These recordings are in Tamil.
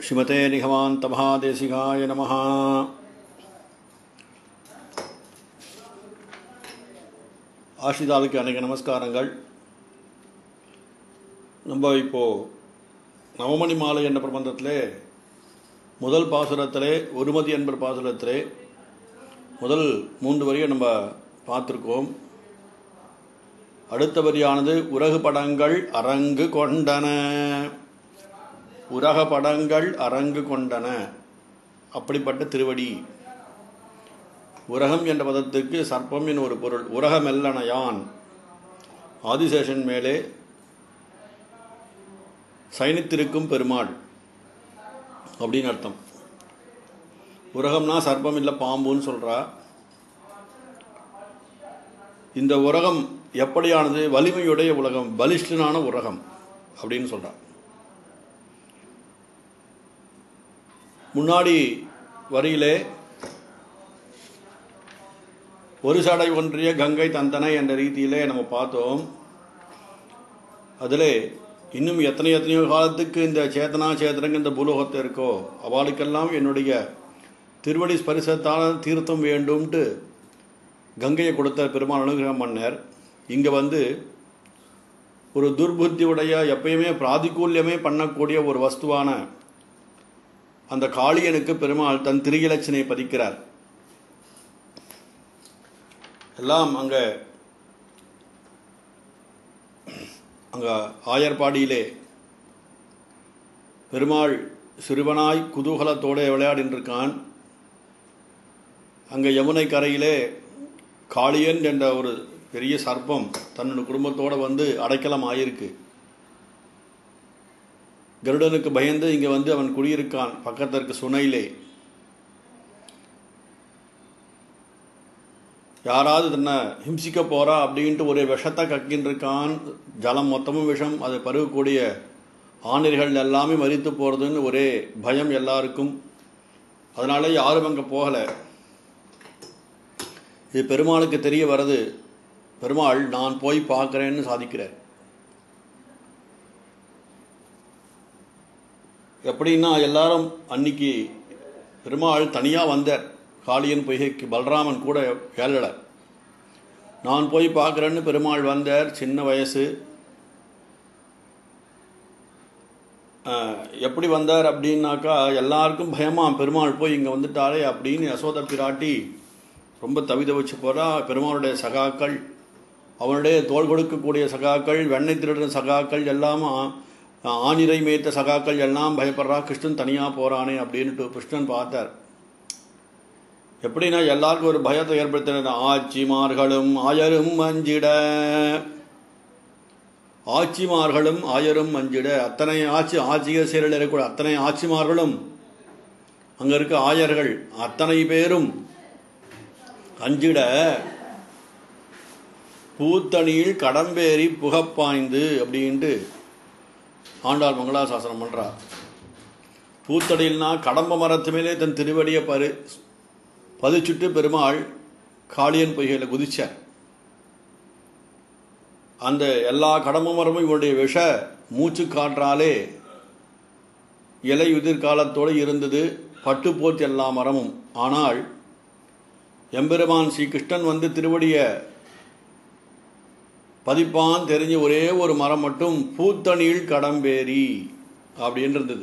ஸ்ரீமதே நிகமாந்தமகாதேசிகாய நமः ஆஷிதாவுக்கு அநேக நமஸ்காரங்கள் நம்ம இப்போது நவமணி மாலை என்ற பிரபந்தத்திலே முதல் பாசுரத்திலே ஒருமதி என்பர் பாசுரத்திலே முதல் மூன்று வரியை நம்ம பார்த்துருக்கோம் அடுத்த வரியானது உரகு படங்கள் அரங்கு கொண்டன உரக படங்கள் அரங்கு கொண்டன அப்படிப்பட்ட திருவடி உரகம் என்ற பதத்துக்கு சர்ப்பம் என்ற ஒரு பொருள் உரகமெல்லனையான் ஆதிசேஷன் மேலே சயனித்திருக்கும் பெருமாள் அப்படின்னு அர்த்தம் உரகம்னா சர்ப்பம் இல்லை பாம்புன்னு சொல்கிறா இந்த உலகம் எப்படியானது வலிமையுடைய உலகம் பலிஷ்டனான உலகம் அப்படின்னு சொல்கிறா முன்னாடி வரியிலே ஒரு சடை ஒன்றிய கங்கை தந்தனை என்ற ரீதியிலே நம்ம பார்த்தோம் அதில் இன்னும் எத்தனை எத்தனையோ காலத்துக்கு இந்த சேத்தனா சேத்தனங்க இந்த பூலோகத்தை இருக்கோ அவளுக்கெல்லாம் என்னுடைய திருவடி ஸ்பரிசத்தால் தீர்த்தம் வேண்டும்ட்டு கங்கையை கொடுத்த பெருமாள் அனுகிரகம் பண்ணார் இங்கே வந்து ஒரு துர்புத்தியுடைய எப்பயுமே பிராதிகூல்யமே பண்ணக்கூடிய ஒரு வஸ்துவான அந்த காளியனுக்கு பெருமாள் தன் திரியிலட்சனை பதிக்கிறார் எல்லாம் அங்கே அங்கே ஆயர்பாடியிலே பெருமாள் சிறுவனாய் குதூகலத்தோடு விளையாடின்றிருக்கான் அங்கே யமுனை கரையிலே காளியன் என்ற ஒரு பெரிய சர்ப்பம் தன்னோட குடும்பத்தோடு வந்து அடைக்கலம் ஆயிருக்கு கருடனுக்கு பயந்து இங்கே வந்து அவன் குடியிருக்கான் பக்கத்திற்கு சுனையிலே யாராவது தன்னை ஹிம்சிக்க போறா அப்படின்ட்டு ஒரு விஷத்தை கக்கின்னு இருக்கான் ஜலம் மொத்தமும் விஷம் அதை பருகக்கூடிய ஆணிர்கள் எல்லாமே மறித்து போகிறதுன்னு ஒரே பயம் எல்லாருக்கும் அதனால யாரும் அங்கே போகலை இது பெருமாளுக்கு தெரிய வருது பெருமாள் நான் போய் பார்க்குறேன்னு சாதிக்கிறார் எப்படின்னா எல்லாரும் அன்னைக்கு பெருமாள் தனியாக வந்தார் காளியன் பொய்கைக்கு பலராமன் கூட ஏழலை நான் போய் பார்க்குறேன்னு பெருமாள் வந்தார் சின்ன வயசு எப்படி வந்தார் அப்படின்னாக்கா எல்லாருக்கும் பயமா பெருமாள் போய் இங்கே வந்துட்டாரே அப்படின்னு யசோத பிராட்டி ரொம்ப தவித வச்சு போகிறா பெருமாளுடைய சகாக்கள் அவனுடைய தோல் கொடுக்கக்கூடிய சகாக்கள் வெண்ணெய் திருடுற சகாக்கள் எல்லாமே ஆனிரை மேய்த்த சகாக்கள் எல்லாம் பயப்படுறா கிருஷ்ணன் தனியாக போகிறானே அப்படின்ட்டு கிருஷ்ணன் பார்த்தார் எப்படின்னா எல்லாருக்கும் ஒரு பயத்தை ஏற்படுத்தின ஆட்சிமார்களும் ஆயரும் அஞ்சிட ஆட்சிமார்களும் ஆயரும் அஞ்சிட அத்தனை ஆட்சி ஆட்சிக செயலில் இருக்கக்கூடிய அத்தனை ஆட்சிமார்களும் அங்கே இருக்க ஆயர்கள் அத்தனை பேரும் அஞ்சிட பூத்தணியில் கடம்பேறி புகப்பாய்ந்து அப்படின்ட்டு ஆண்டாள் மங்களாசாசனம் பண்ணுறா பூத்தடியில்னா கடம்ப மரத்து மேலே தன் திருவடியை பரு பதிச்சுட்டு பெருமாள் காளியன் பொய்கையில் குதிச்சார் அந்த எல்லா கடம்ப மரமும் இவருடைய விஷ மூச்சு காற்றாலே இலை உதிர்காலத்தோடு இருந்தது பட்டு போச்சு எல்லா மரமும் ஆனால் எம்பெருமான் ஸ்ரீ கிருஷ்ணன் வந்து திருவடிய பதிப்பான் தெரிஞ்ச ஒரே ஒரு மரம் மட்டும் பூத்தணியில் கடம்பேரி அப்படின்னு இருந்தது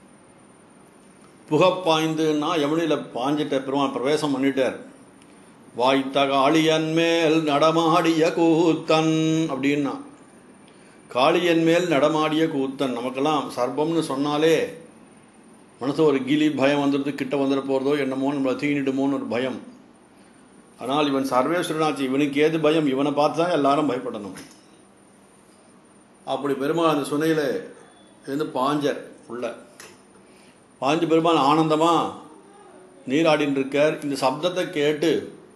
புகப்பாய்ந்துன்னா யமுனியில் பாஞ்சிட்ட பெருமான் பிரவேசம் பண்ணிட்டார் வாய்த்த காளியன் மேல் நடமாடிய கூத்தன் அப்படின்னா காளியன் மேல் நடமாடிய கூத்தன் நமக்கெல்லாம் சர்ப்பம்னு சொன்னாலே மனசு ஒரு கிளி பயம் வந்துடுது கிட்ட வந்துட போகிறதோ என்னமோ நம்மளை தீனிடுமோன்னு ஒரு பயம் ஆனால் இவன் சர்வேஸ்வரனாச்சு இவனுக்கு ஏது பயம் இவனை பார்த்து தான் எல்லாரும் பயப்படணும் அப்படி பெருமாள் அந்த சுனையில் இருந்து பாஞ்சர் உள்ள பாஞ்சு பெருமாள் ஆனந்தமாக நீராடின்னு இருக்கார் இந்த சப்தத்தை கேட்டு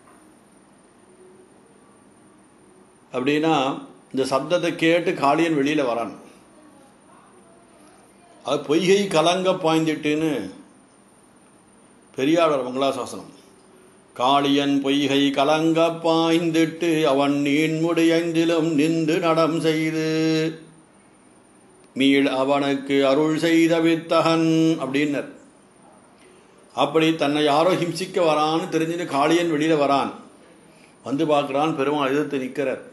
அப்படின்னா இந்த சப்தத்தை கேட்டு காளியன் வெளியில் வரான் அது பொய்கை கலங்க பாய்ந்துட்டுன்னு பெரியாளர் மங்களாசாசனம் காளியன் பொய்கை கலங்க பாய்ந்திட்டு அவன் நீன்முடியந்திலும் நின்று நடம் செய்து மீள் அவனுக்கு அருள் செய்த வித்தகன் அப்படின்னர் அப்படி தன்னை யாரோ ஹிம்சிக்க வரான்னு தெரிஞ்சுட்டு காளியன் வெளியில வரான் வந்து பார்க்குறான் பெருமாள் எதிர்த்து நிற்கிறார்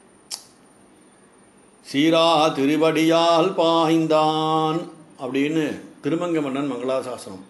சீரா திருவடியால் பாய்ந்தான் அப்படின்னு திருமங்க மன்னன் மங்களாசாசனம்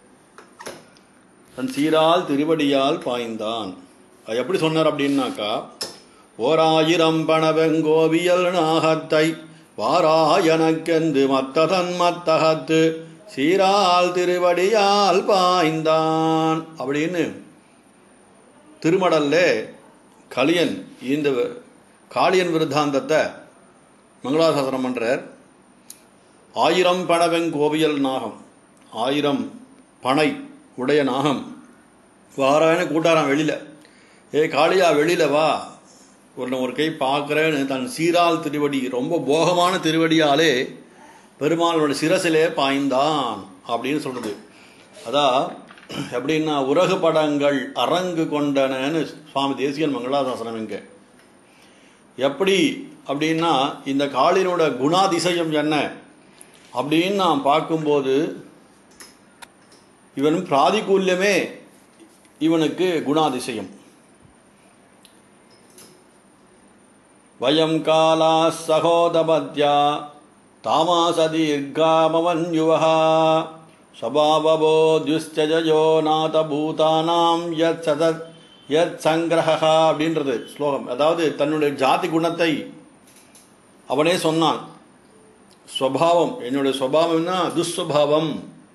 தன் சீரால் திருவடியால் பாய்ந்தான் அது எப்படி சொன்னார் அப்படின்னாக்கா ஓராயிரம் பணவெங்கோவியல் நாகத்தை வாராயனக்கெந்து மத்ததன் மத்தகத்து சீரால் திருவடியால் பாய்ந்தான் அப்படின்னு திருமடல்ல கலியன் இந்த காளியன் விருத்தாந்தத்தை மங்களாசாசனம் பண்றார் ஆயிரம் பணவெங்கோவியல் நாகம் ஆயிரம் பனை உடைய நாகம் வாராயன கூட்டாராம் வெளியில ஏ காளியா வெளியில வா ஒரு ஒரு கை பார்க்குறேன்னு தன் சீரால் திருவடி ரொம்ப போகமான திருவடியாலே பெருமாளோட சிரசிலே பாய்ந்தான் அப்படின்னு சொல்றது அதான் எப்படின்னா உலகு படங்கள் அரங்கு கொண்டனன்னு சுவாமி தேசியன் மங்களாசாசனம் இங்க எப்படி அப்படின்னா இந்த காளினோட குணாதிசயம் என்ன அப்படின்னு நாம் பார்க்கும்போது இவன் பிராதிகூல்யமே இவனுக்கு குணாதிசயம் வயம் காலா சகோதபத்யா தாமாசதீர்காமவன்யுவா ஸ்வபாவோ துஷ்டஜயோ நாத பூதானாம் யத் சதத் யத் சங்கிரகா அப்படின்றது ஸ்லோகம் அதாவது தன்னுடைய ஜாதி குணத்தை அவனே சொன்னான் ஸ்வபாவம் என்னுடைய ஸ்வபாவம்னா துஸ்வபாவம்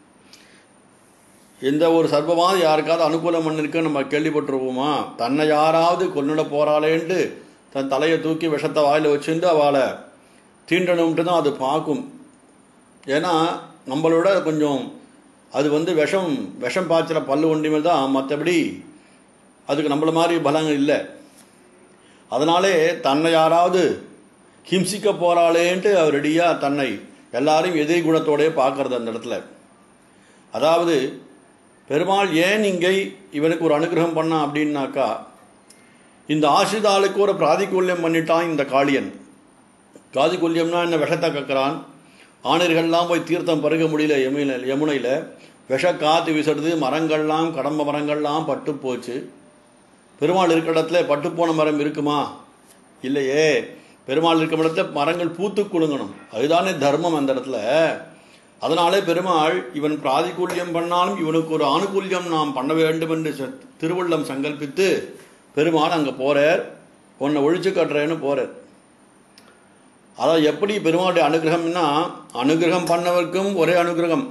எந்த ஒரு சர்வமாவது யாருக்காவது அனுகூலம் பண்ணிருக்குன்னு நம்ம கேள்விப்பட்டிருப்போமா தன்னை யாராவது கொன்னுட போறாளேன்ட்டு தன் தலையை தூக்கி விஷத்தை வாயில் வச்சுட்டு அவளை தீண்டணும்ட்டு தான் அது பார்க்கும் ஏன்னா நம்மளோட கொஞ்சம் அது வந்து விஷம் விஷம் பாய்ச்சிற பல்லு ஒன்றுமே தான் மற்றபடி அதுக்கு நம்மள மாதிரி பலங்கள் இல்லை அதனாலே தன்னை யாராவது ஹிம்சிக்க போறாளேன்ட்டு அவர் ரெடியாக தன்னை எல்லாரையும் எதிரி குணத்தோடய பார்க்கறது அந்த இடத்துல அதாவது பெருமாள் ஏன் இங்கே இவனுக்கு ஒரு அனுகிரகம் பண்ணான் அப்படின்னாக்கா இந்த ஆசிரிதாளுக்கு ஒரு பிராதிகூல்யம் பண்ணிட்டான் இந்த காளியன் பிராதிகூல்யம்னா என்ன விஷத்தை கக்கிறான் ஆணிர்கள்லாம் போய் தீர்த்தம் பருக முடியல யமுனை யமுனையில் விஷ காற்று வீசுறது மரங்கள்லாம் கடம்ப மரங்கள்லாம் பட்டு போச்சு பெருமாள் இருக்கிற இடத்துல பட்டு போன மரம் இருக்குமா இல்லையே பெருமாள் இருக்கும் இடத்துல மரங்கள் பூத்து குலுங்கணும் அதுதானே தர்மம் அந்த இடத்துல அதனாலே பெருமாள் இவன் பிராதிகூல்யம் பண்ணாலும் இவனுக்கு ஒரு ஆணுகூல்யம் நாம் பண்ண வேண்டும் என்று ச- திருவுள்ளம் சங்கல்பித்து பெருமாள் அங்கே போறார் உன்னை ஒழிச்சு கட்டுறேன்னு போறார் அதான் எப்படி பெருமாளுடைய அனுகிரகம்னா அனுகிரகம் பண்ணவருக்கும் ஒரே அனுகிரகம்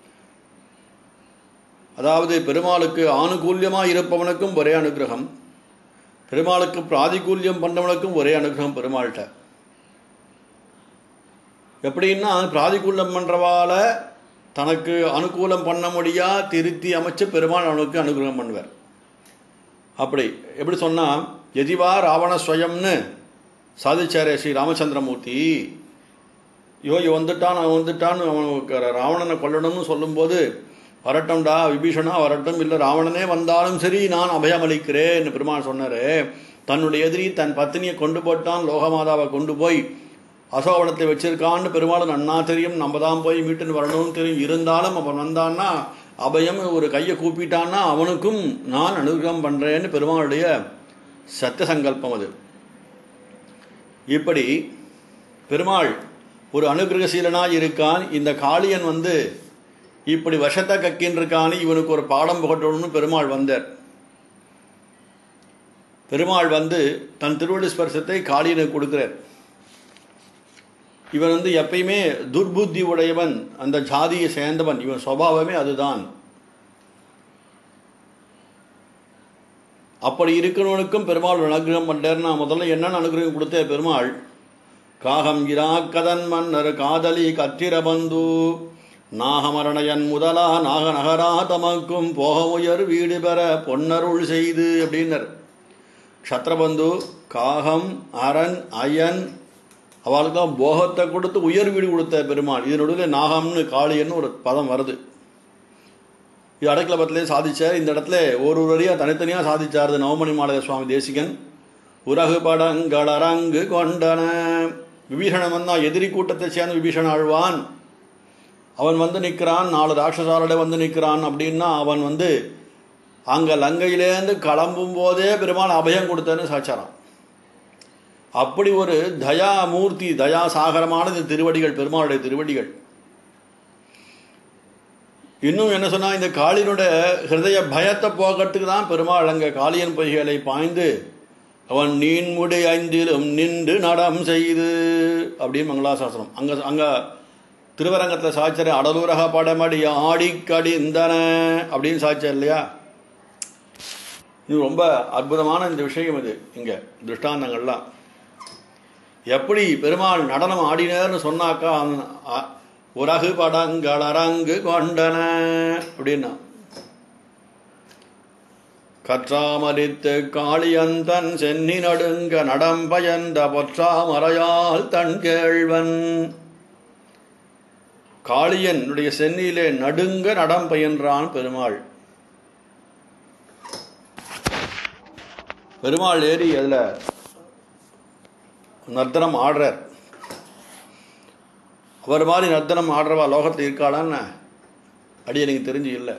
அதாவது பெருமாளுக்கு ஆணுகூல்யமாக இருப்பவனுக்கும் ஒரே அனுகிரகம் பெருமாளுக்கு பிராதிகூல்யம் பண்ணவனுக்கும் ஒரே அனுகிரகம் பெருமாள்கிட்ட எப்படின்னா பிராதிகூல்யம் பண்றவால தனக்கு அனுகூலம் பண்ண முடியா திருத்தி அமைச்சு பெருமாள் அவனுக்கு அனுகிரகம் பண்ணுவார் அப்படி எப்படி சொன்னா எதிவா ராவண ஸ்வயம்னு சாதிச்சாரே ஸ்ரீ ராமச்சந்திரமூர்த்தி ஐயோ இவன் வந்துட்டான் அவன் வந்துட்டான்னு அவனுக்கு ராவணனை கொல்லணும்னு சொல்லும்போது வரட்டும்டா விபீஷணா வரட்டும் இல்லை ராவணனே வந்தாலும் சரி நான் அபயம் அளிக்கிறேன் பெருமாள் சொன்னாரு தன்னுடைய எதிரி தன் பத்தினியை கொண்டு போட்டான் லோகமாதாவை கொண்டு போய் அசோகவனத்தை வச்சிருக்கான்னு பெருமாள் நன்னா தெரியும் நம்ம தான் போய் மீட்டுன்னு வரணும்னு தெரியும் இருந்தாலும் அவன் வந்தான்னா அபயம் ஒரு கையை கூப்பிட்டான்னா அவனுக்கும் நான் அனுகிரகம் பண்றேன்னு பெருமாளுடைய சத்திய சங்கல்பம் அது இப்படி பெருமாள் ஒரு அனுகிரகசீலனாய் இருக்கான் இந்த காளியன் வந்து இப்படி விஷத்தை கக்கின்னு இருக்கான்னு இவனுக்கு ஒரு பாடம் புகட்டணும்னு பெருமாள் வந்தார் பெருமாள் வந்து தன் திருவடி ஸ்பர்சத்தை காளியனுக்கு கொடுக்கிறார் இவன் வந்து எப்பயுமே துர்புத்தி உடையவன் அந்த ஜாதியை சேர்ந்தவன் இவன் சுவாவமே அதுதான் அப்படி இருக்கிறவனுக்கும் பெருமாள் ஒரு அனுகிரகம் பண்ணார் நான் முதல்ல என்னென்ன அனுகிரகம் கொடுத்தே பெருமாள் காகம் இரா கதன் மன்னர் காதலி கத்திர பந்து நாகமரணயன் முதலா நாக நகரா தமக்கும் போக உயர் வீடு பெற பொன்னருள் செய்து அப்படின்னர் க்ஷத்ரபந்து காகம் அரண் அயன் அவளுக்கு தான் போகத்தை கொடுத்து உயர் வீடு கொடுத்த பெருமாள் இது நடுவில் நாகம்னு காளியன்னு ஒரு பதம் வருது இது அடக்கலபத்திலே சாதிச்சார் இந்த இடத்துல ஒரு ஒரு வரியா தனித்தனியாக சாதிச்சார் இது நவமணி மாலய சுவாமி தேசிகன் உரகு படங்கள் அரங்கு கொண்டன விபீஷணன் வந்தான் எதிரி கூட்டத்தை சேர்ந்து விபீஷணன் ஆழ்வான் அவன் வந்து நிற்கிறான் நாலு ராட்சசாரோட வந்து நிற்கிறான் அப்படின்னா அவன் வந்து அங்கே லங்கையிலேருந்து கிளம்பும் போதே பெருமாள் அபயம் கொடுத்தேன்னு சாச்சாராம் அப்படி ஒரு தயா மூர்த்தி தயா சாகரமான இந்த திருவடிகள் பெருமாளுடைய திருவடிகள் இன்னும் என்ன சொன்னா இந்த காளியனுடைய ஹிருதய பயத்தை போக்கிறதுக்கு தான் பெருமாள் அங்கே காளியன் பொய்களை பாய்ந்து அவன் நீன்முடி ஐந்திலும் நின்று நடம் செய்து அப்படின்னு மங்களாசாசனம் அங்கே அங்கே திருவரங்கத்தில் சாய்ச்சர் அடலூரக படமடி ஆடிக்கடிந்தன அப்படின்னு சாய்ச்சார் இல்லையா இது ரொம்ப அற்புதமான இந்த விஷயம் இது இங்கே திருஷ்டாந்தங்கள்லாம் எப்படி பெருமாள் நடனம் ஆடினார்னு சொன்னாக்கா அந்த- அ- உரகு படங்கள் அரங்கு கொண்டன அப்படின்னா கற்றாமரித்து காளியந்தன் சென்னி நடுங்க நடம்பயந்த பொற்றாமறையால் தன் கேழ்வன் காளியனுடைய சென்னியிலே நடுங்க நடம் பயின்றான் பெருமாள் பெருமாள் ஏறி அதில் நர்த்தனம் ஆடுறார் அவர் மாதிரி நர்த்தனம் ஆடுறவா லோகத்தில் இருக்காளான்னு அடி எனக்கு தெரிஞ்சு இல்லை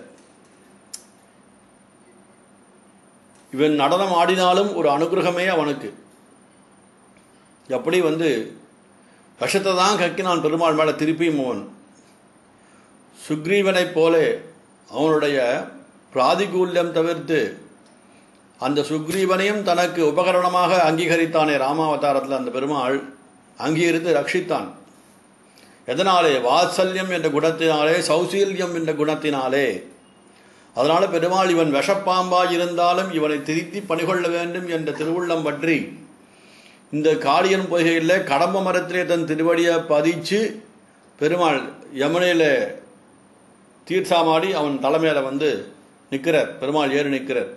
இவன் நடனம் ஆடினாலும் ஒரு அனுகிரகமே அவனுக்கு எப்படி வந்து விஷத்தை தான் கக்கினான் பெருமாள் மேலே திருப்பியும் அவன் சுக்ரீவனைப் போலே அவனுடைய பிராதிகூல்யம் தவிர்த்து அந்த சுக்ரீவனையும் தனக்கு உபகரணமாக அங்கீகரித்தானே ராமாவதாரத்தில் அந்த பெருமாள் அங்கீகரித்து ரட்சித்தான் எதனாலே வாத்சல்யம் என்ற குணத்தினாலே சௌசீல்யம் என்ற குணத்தினாலே அதனால பெருமாள் இவன் விஷப்பாம்பாய் இருந்தாலும் இவனை திருத்தி பணிகொள்ள வேண்டும் என்ற திருவுள்ளம் பற்றி இந்த காளியன் பொய்கையில் கடம்ப மரத்திலே தன் திருவடியை பதிச்சு பெருமாள் யமுனையில் தீர்த்தாமாடி அவன் தலைமையில வந்து நிற்கிறார் பெருமாள் ஏறி நிற்கிறார்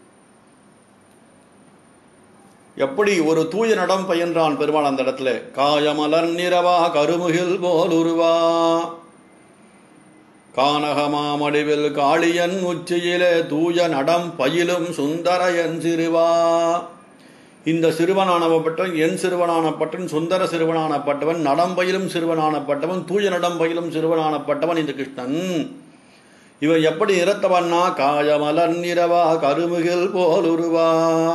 எப்படி ஒரு தூய நடம் பயின்றான் பெருமாள் அந்த இடத்துல காயமலர் நிறவா கருமுகில் போல் உருவா கானகமாமடிவில் காளியன் உச்சியிலே தூய நடம் பயிலும் சுந்தரையன் சிறுவா இந்த சிறுவனானப்பட்டவன் என் சிறுவனானப்பட்டவன் சுந்தர சிறுவனானப்பட்டவன் நடம் பயிலும் சிறுவனானப்பட்டவன் தூய நடம் பயிலும் சிறுவனானப்பட்டவன் இந்த கிருஷ்ணன் இவன் எப்படி நிறத்தவன்னா காயமலர் நிறவா கருமுகில் போல் உருவா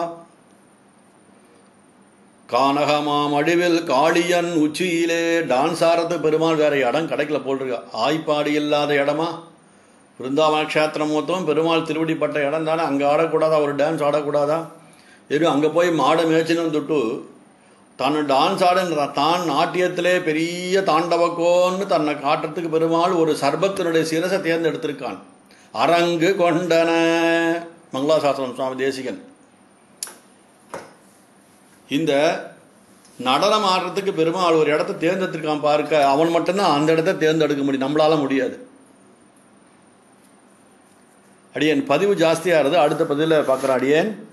கானகமாம் அடிவில் காளியன் உச்சியிலே டான்ஸ் ஆடுறது பெருமாள் வேற இடம் கிடைக்கல போல் இருக்கு ஆய்ப்பாடி இல்லாத இடமா பிருந்தாவன க்ஷேத்திரம் மொத்தம் பெருமாள் திருவடிப்பட்ட இடம் தானே அங்கே ஆடக்கூடாதா ஒரு டான்ஸ் ஆடக்கூடாதா வெறும் அங்கே போய் மாடை மேய்ச்சின்னு தொட்டு தான் டான்ஸ் ஆடுன்ற தான் நாட்டியத்திலே பெரிய தாண்டவக்கோன்னு தன்னை காட்டுறதுக்கு பெருமாள் ஒரு சர்பத்தினுடைய சிரசை தேர்ந்தெடுத்திருக்கான் அரங்கு கொண்டன மங்களாசாசனம் சுவாமி தேசிகன் இந்த நடனம் ஆடுறதுக்கு பெருமாள் ஒரு இடத்த தேர்ந்தெடுத்திருக்கான் பார்க்க அவன் மட்டும்தான் அந்த இடத்த தேர்ந்தெடுக்க முடியும் நம்மளால முடியாது அடியேன் பதிவு ஜாஸ்தியாக இருது அடுத்த பதிவில் பார்க்குறேன் அடியேன்